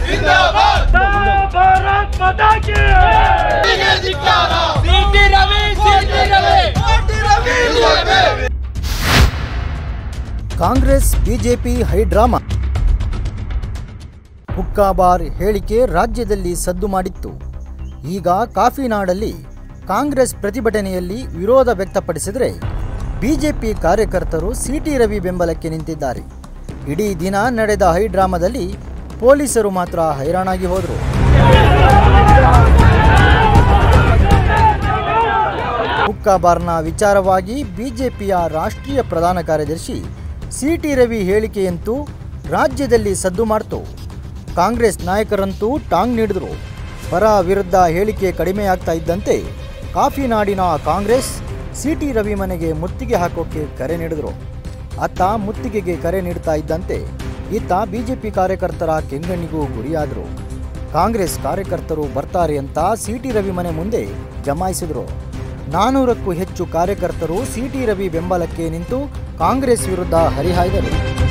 ಭಾರತ್ ಮಾತಾ ಕಿ CT Ravi CT Ravi Congress BJP high drama hookah bar ಹೇಳಿಕೆ ರಾಜ್ಯದಲ್ಲಿ ಸದ್ದು ಮಾಡಿತ್ತು ಈಗ ಕಾಫಿನಾಡಲ್ಲಿ ಕಾಂಗ್ರೆಸ್ ಪ್ರತಿಭಟನೆಯಲ್ಲಿ ವಿರೋಧ ವ್ಯಕ್ತಪಡಿಸಿದರೆ ಬಿಜೆಪಿ ಕಾರ್ಯಕರ್ತರು ಸಿಟಿ ರವಿ ಬೆಂಬಲಕ್ಕೆ ನಿಂತಿದ್ದಾರೆ ಇಡೀ ದಿನ ನಡೆದ ಹೈಡ್ರಾಮಾದಲ್ಲಿ ಪೊಲೀಸರು ಮಾತ್ರ ಹೈರಾಣಾಗಿ ಹೋದರು ಹುಕ್ಕಾಬಾರ್ನ ವಿಚಾರವಾಗಿ ಬಿಜೆಪಿಯ ರಾಷ್ಟ್ರೀಯ ಪ್ರಧಾನ ಕಾರ್ಯದರ್ಶಿ ಸಿಟಿ ರವಿ ಹೇಳಿಕೆಯಂತೂ ರಾಜ್ಯದಲ್ಲಿ ಸದ್ದು ಮಾಡ್ತು ಕಾಂಗ್ರೆಸ್ ನಾಯಕರಂತೂ ಟಾಂಗ್ ನೀಡಿದ್ರು ಪರ ವಿರುದ್ಧ ಹೇಳಿಕೆ ಕಡಿಮೆಯಾಗ್ತಾ ಇದ್ದಂತೆ ಕಾಫಿನಾಡಿನ ಕಾಂಗ್ರೆಸ್ ಸಿಟಿ ರವಿ ಮನೆಗೆ ಮುತ್ತಿಗೆ ಹಾಕೋಕೆ ಕರೆ ನೀಡಿದ್ರು ಅತ್ತ ಮುತ್ತಿಗೆಗೆ ಕರೆ ನೀಡ್ತಾ ಇದ್ದಂತೆ ಇತ್ತ ಬಿಜೆಪಿ ಕಾರ್ಯಕರ್ತರ ಕೆಂಗಣ್ಣಿಗೂ ಗುರಿಯಾದರು ಕಾಂಗ್ರೆಸ್ ಕಾರ್ಯಕರ್ತರು ಬರ್ತಾರೆ ಅಂತ ಸಿಟಿ ರವಿ ಮನೆ ಮುಂದೆ ಜಮಾಯಿಸಿದರು ನಾನೂರಕ್ಕೂ ಹೆಚ್ಚು ಕಾರ್ಯಕರ್ತರು ಸಿಟಿ ರವಿ ಬೆಂಬಲಕ್ಕೆ ನಿಂತು ಕಾಂಗ್ರೆಸ್ ವಿರುದ್ಧ ಹರಿಹಾಯ್ದರು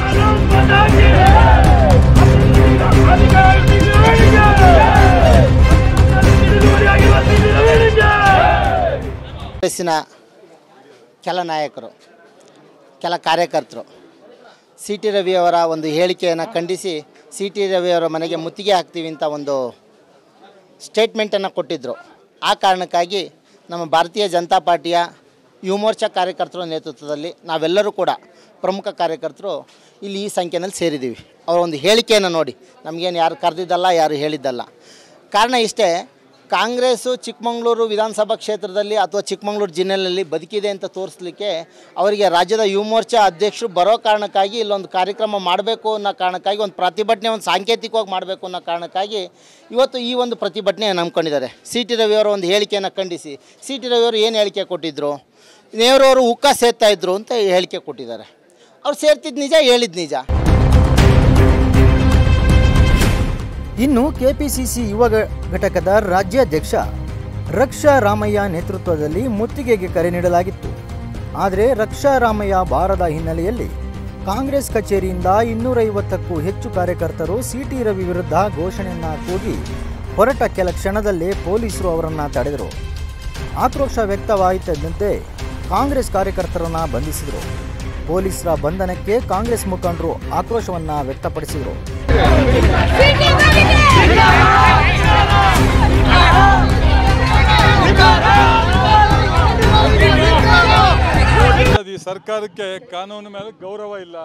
ಕಾಂಗ್ರೆಸ್ಸಿನ ಕೆಲ ನಾಯಕರು ಕೆಲ ಕಾರ್ಯಕರ್ತರು ಸಿ ಟಿ ರವಿಯವರ ಒಂದು ಹೇಳಿಕೆಯನ್ನು ಖಂಡಿಸಿ ಸಿ ಟಿ ರವಿಯವರ ಮನೆಗೆ ಮುತ್ತಿಗೆ ಹಾಕ್ತೀವಿ ಅಂತ ಒಂದು ಸ್ಟೇಟ್ಮೆಂಟನ್ನು ಕೊಟ್ಟಿದ್ದರು ಆ ಕಾರಣಕ್ಕಾಗಿ ನಮ್ಮ ಭಾರತೀಯ ಜನತಾ ಪಾರ್ಟಿಯ ಯುವ ಮೋರ್ಚಾ ಕಾರ್ಯಕರ್ತರ ನೇತೃತ್ವದಲ್ಲಿ ನಾವೆಲ್ಲರೂ ಕೂಡ ಪ್ರಮುಖ ಕಾರ್ಯಕರ್ತರು ಇಲ್ಲಿ ಈ ಸಂಖ್ಯೆಯಲ್ಲಿ ಸೇರಿದ್ದೀವಿ ಅವರ ಒಂದು ಹೇಳಿಕೆಯನ್ನು ನೋಡಿ ನಮಗೇನು ಯಾರು ಕರೆದಿದ್ದಲ್ಲ ಯಾರು ಹೇಳಿದ್ದಲ್ಲ ಕಾರಣ ಇಷ್ಟೇ ಕಾಂಗ್ರೆಸ್ಸು ಚಿಕ್ಕಮಗಳೂರು ವಿಧಾನಸಭಾ ಕ್ಷೇತ್ರದಲ್ಲಿ ಅಥವಾ ಚಿಕ್ಕಮಗಳೂರು ಜಿಲ್ಲೆಯಲ್ಲಿ ಬದುಕಿದೆ ಅಂತ ತೋರಿಸ್ಲಿಕ್ಕೆ ಅವರಿಗೆ ರಾಜ್ಯದ ಯುವ ಮೋರ್ಚಾ ಅಧ್ಯಕ್ಷರು ಬರೋ ಕಾರಣಕ್ಕಾಗಿ ಇಲ್ಲೊಂದು ಕಾರ್ಯಕ್ರಮ ಮಾಡಬೇಕು ಅನ್ನೋ ಕಾರಣಕ್ಕಾಗಿ ಒಂದು ಪ್ರತಿಭಟನೆ ಒಂದು ಸಾಂಕೇತಿಕವಾಗಿ ಮಾಡಬೇಕು ಅನ್ನೋ ಕಾರಣಕ್ಕಾಗಿ ಇವತ್ತು ಈ ಒಂದು ಪ್ರತಿಭಟನೆ ನಂಬ್ಕೊಂಡಿದ್ದಾರೆ ಸಿ ಟಿ ರವಿಯವರ ಒಂದು ಹೇಳಿಕೆಯನ್ನು ಖಂಡಿಸಿ ಸಿ ಟಿ ರವಿಯವರು ಏನು ಹೇಳಿಕೆ ಕೊಟ್ಟಿದ್ದರು ನೇರವರು ಉಕ್ಕ ಸೇರ್ತಾ ಇದ್ರು ಅಂತ ಹೇಳಿಕೆ ಕೊಟ್ಟಿದ್ದಾರೆ ಅವ್ರು ಸೇರ್ತಿದ್ದು ನಿಜ ಹೇಳಿದ್ದು ನಿಜ ಇನ್ನು ಕೆಪಿಸಿಸಿ ಯುವ ಘ- ಘಟಕದ ರಾಜ್ಯಾಧ್ಯಕ್ಷ ರಕ್ಷಾ ರಾಮಯ್ಯ ನೇತೃತ್ವದಲ್ಲಿ ಮುತ್ತಿಗೆಗೆ ಕರೆ ನೀಡಲಾಗಿತ್ತು ಆದರೆ ರಕ್ಷಾ ರಾಮಯ್ಯ ಬಾರದ ಹಿನ್ನೆಲೆಯಲ್ಲಿ ಕಾಂಗ್ರೆಸ್ ಕಚೇರಿಯಿಂದ ಇನ್ನೂರೈವತ್ತಕ್ಕೂ ಹೆಚ್ಚು ಕಾರ್ಯಕರ್ತರು ಸಿಟಿ ರವಿ ವಿರುದ್ಧ ಘೋಷಣೆಯನ್ನ ಕೂಗಿ ಹೊರಟ ಕೆಲ ಕ್ಷಣದಲ್ಲೇ ಪೊಲೀಸರು ಅವರನ್ನು ತಡೆದರು ಆಕ್ರೋಶ ವ್ಯಕ್ತವಾಯಿತಂತೆ ಕಾಂಗ್ರೆಸ್ ಕಾರ್ಯಕರ್ತರನ್ನ ಬಂಧಿಸಿದರು ಪೊಲೀಸರ ಬಂಧನಕ್ಕೆ ಕಾಂಗ್ರೆಸ್ ಮುಖಂಡರು ಆಕ್ರೋಶವನ್ನ ವ್ಯಕ್ತಪಡಿಸಿದರು ಈ ಸರ್ಕಾರಕ್ಕೆ ಕಾನೂನು ಮೇಲೆ ಗೌರವ ಇಲ್ಲ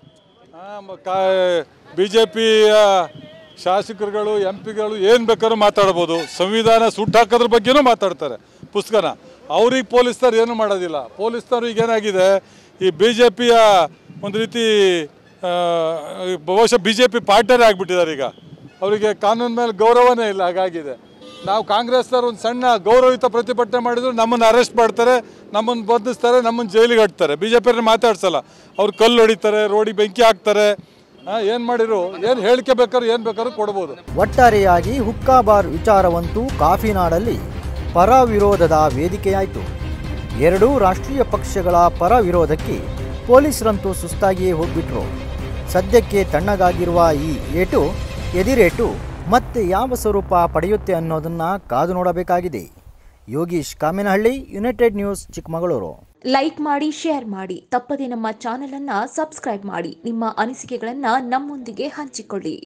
ಬಿ ಜೆ ಪಿಯ ಶಾಸಕರುಗಳು ಎಂ ಪಿಗಳು ಏನು ಬೇಕಾದ್ರೂ ಮಾತಾಡ್ಬೋದು ಸಂವಿಧಾನ ಸುಟ್ಟಾಕೋದ್ರ ಬಗ್ಗೆನೂ ಮಾತಾಡ್ತಾರೆ ಪುಸ್ತಕನ ಅವ್ರಿಗೆ ಪೊಲೀಸ್ನವ್ರು ಏನು ಮಾಡೋದಿಲ್ಲ ಪೊಲೀಸ್ನವ್ರು ಈಗ ಏನಾಗಿದೆ ಈ ಬಿ ಜೆ ಪಿಯ ಒಂದು ರೀತಿ ಆ, ಬಹುಶಃ ಬಿ ಜೆ ಪಿ ಪಾರ್ಟರೇ ಆಗಿಬಿಟ್ಟಿದ್ದಾರೆ ಈಗ ಅವರಿಗೆ ಕಾನೂನು ಮೇಲೆ ಗೌರವನೇ ಇಲ್ಲ ಹಾಗಾಗಿದೆ ನಾವು ಕಾಂಗ್ರೆಸ್ನವ್ರು ಒಂದು ಸಣ್ಣ ಗೌರವಯುತ ಪ್ರತಿಭಟನೆ ಮಾಡಿದ್ರು ನಮ್ಮನ್ನು ಅರೆಸ್ಟ್ ಮಾಡ್ತಾರೆ ನಮ್ಮನ್ನು ಬಂಧಿಸ್ತಾರೆ ನಮ್ಮನ್ನು ಜೈಲಿಗೆ ಹಾಕ್ತಾರೆ ಬಿ ಜೆ ಪಿಯವ್ರನ್ನ ಮಾತಾಡ್ಸಲ್ಲ ಅವ್ರು ಕಲ್ಲು ಹೊಡಿತಾರೆ ರೋಡಿಗೆ ಬೆಂಕಿ ಹಾಕ್ತಾರೆ ಏನು ಮಾಡಿರು ಏನು ಹೇಳಿಕೆ ಬೇಕಾದ್ರೂ ಏನು ಬೇಕಾದ್ರೂ ಕೊಡ್ಬೋದು ಒಟ್ಟಾರೆಯಾಗಿ ಹುಕ್ಕಾಬಾರ್ ವಿಚಾರವಂತೂ ಕಾಫಿನಾಡಲ್ಲಿ ಪರ ವಿರೋಧದ ವೇದಿಕೆಯಾಯಿತು ಎರಡೂ ರಾಷ್ಟ್ರೀಯ ಪಕ್ಷಗಳ ಪರ ವಿರೋಧಕ್ಕೆ ಪೊಲೀಸರಂತೂ ಸುಸ್ತಾಗಿಯೇ ಹೋಗ್ಬಿಟ್ರು ಸದ್ಯಕ್ಕೆ ತಣ್ಣಗಾಗಿರುವ ಈ ಏಟು ಎದಿರೇಟು ಮತ್ತೆ ಯಾವ ಸ್ವರೂಪ ಪಡೆಯುತ್ತೆ ಅನ್ನೋದನ್ನ ಕಾದು ನೋಡಬೇಕಾಗಿದೆ Yogish Kaminahalli United News Chikkamagaluru like ಮಾಡಿ ಶೇರ್ ಮಾಡಿ ತಪ್ಪದೆ ನಮ್ಮ ಚಾನೆಲ್ ಅನ್ನ ಸಬ್ಸ್ಕ್ರೈಬ್ ಮಾಡಿ ನಿಮ್ಮ ಅನಿಸಿಕೆಗಳನ್ನ ನಮ್ಮೊಂದಿಗೆ ಹಂಚಿಕೊಳ್ಳಿ